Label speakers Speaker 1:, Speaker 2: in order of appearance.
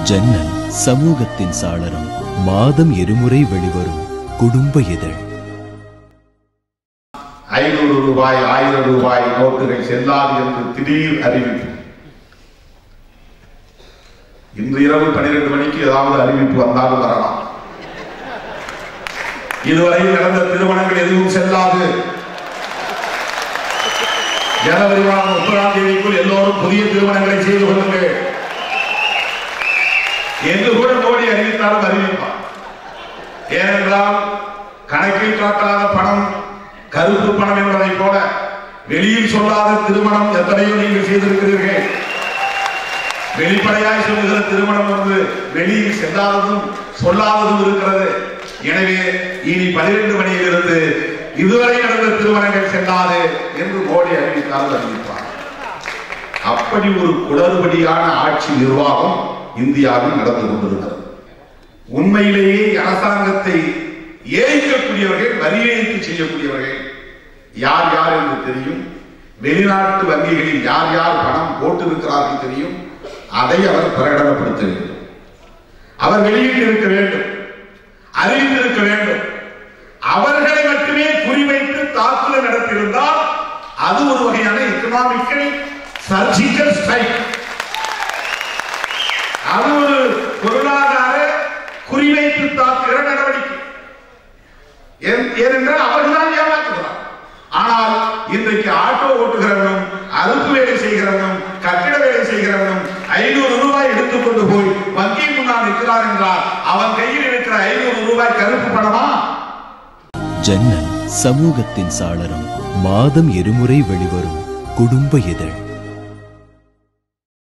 Speaker 1: ஜன்னல் சமூகத்தின் சாளரம் மாதம் இருமுறை வெளிவரும் குடும்ப இதழ்
Speaker 2: ஐநூறு ரூபாய் ஆயிரம் ரூபாய் நோட்டுகள் செல்லாது என்று திடீர் அறிவிப்பு இன்று இரவு பன்னிரண்டு மணிக்கு ஏதாவது அறிவிப்பு வந்தாலும் வரலாம் இதுவரை நடந்த திருமணங்கள் எதுவும் செல்லாது ஜனவரி மாதம் முப்பதாம் தேதிக்குள் எல்லோரும் புதிய திருமணங்களை செய்து கொள்ளுங்கள் என்று கூட மோடி அறிவித்தாலும் அறிவிப்பார் ஏனென்றால் கணக்கில் காட்டாத பணம் கருப்பு பணம் என்பதை போல வெளியில் சொல்லாத திருமணம் எத்தனையோ நீங்கள் செய்திருக்கிறீர்கள் வெளிப்படையாய் சொல்லுகிற திருமணம் வந்து வெளியில் செல்லாததும் சொல்லாததும் இருக்கிறது எனவே இனி பனிரெண்டு மணியிலிருந்து இதுவரை நடந்த திருமணங்கள் செல்லாது என்று மோடி அறிவித்தால் அறிவிப்பார் அப்படி ஒரு குளறுபடியான ஆட்சி நிர்வாகம் இந்தியாவில் நடந்து கொண்டிருக்கிறது உண்மையிலேயே அரசாங்கத்தை ஏய்க்கக்கூடியவர்கள் வரி ஏய்ப்பு செய்யக்கூடியவர்கள் யார் யார் என்று தெரியும் வெளிநாட்டு வங்கிகளில் யார் யார் பணம் போட்டிருக்கிறார்கள் தெரியும் அதை அவர் பிரகடனப்படுத்த வேண்டும் அவர் வெளியிட்டிருக்க வேண்டும் அறிவித்திருக்க வேண்டும் அவர்களை மட்டுமே குறிவைத்து தாக்குதல் நடத்தியிருந்தால் அது ஒரு வகையான எக்கனாமிக்கல் சர்ஜிக்கல் ஸ்ட்ரைக் அது ஒரு பொருளாதார குறிவைத்து தாக்குகிற நடவடிக்கை ஏன்- ஏனென்றால் அவர்கள்தான் ஏமாற்றுகிறார் ஆனால் இன்றைக்கு ஆட்டோ ஓட்டுகிறவனும் அறுப்பு வேலை செய்கிறவனும் கட்டிட வேலை செய்கிறவனும் ஐநூறு ரூபாய் எடுத்துக்கொண்டு போய் வங்கி முன்னால் நிற்கிறார் என்றால் அவன் கையில் இருக்கிற ஐநூறு ரூபாய் கருப்பு பணமா
Speaker 1: ஜன்னல் சமூகத்தின் சாளரம் மாதம் இருமுறை வெளிவரும் குடும்ப இதழ்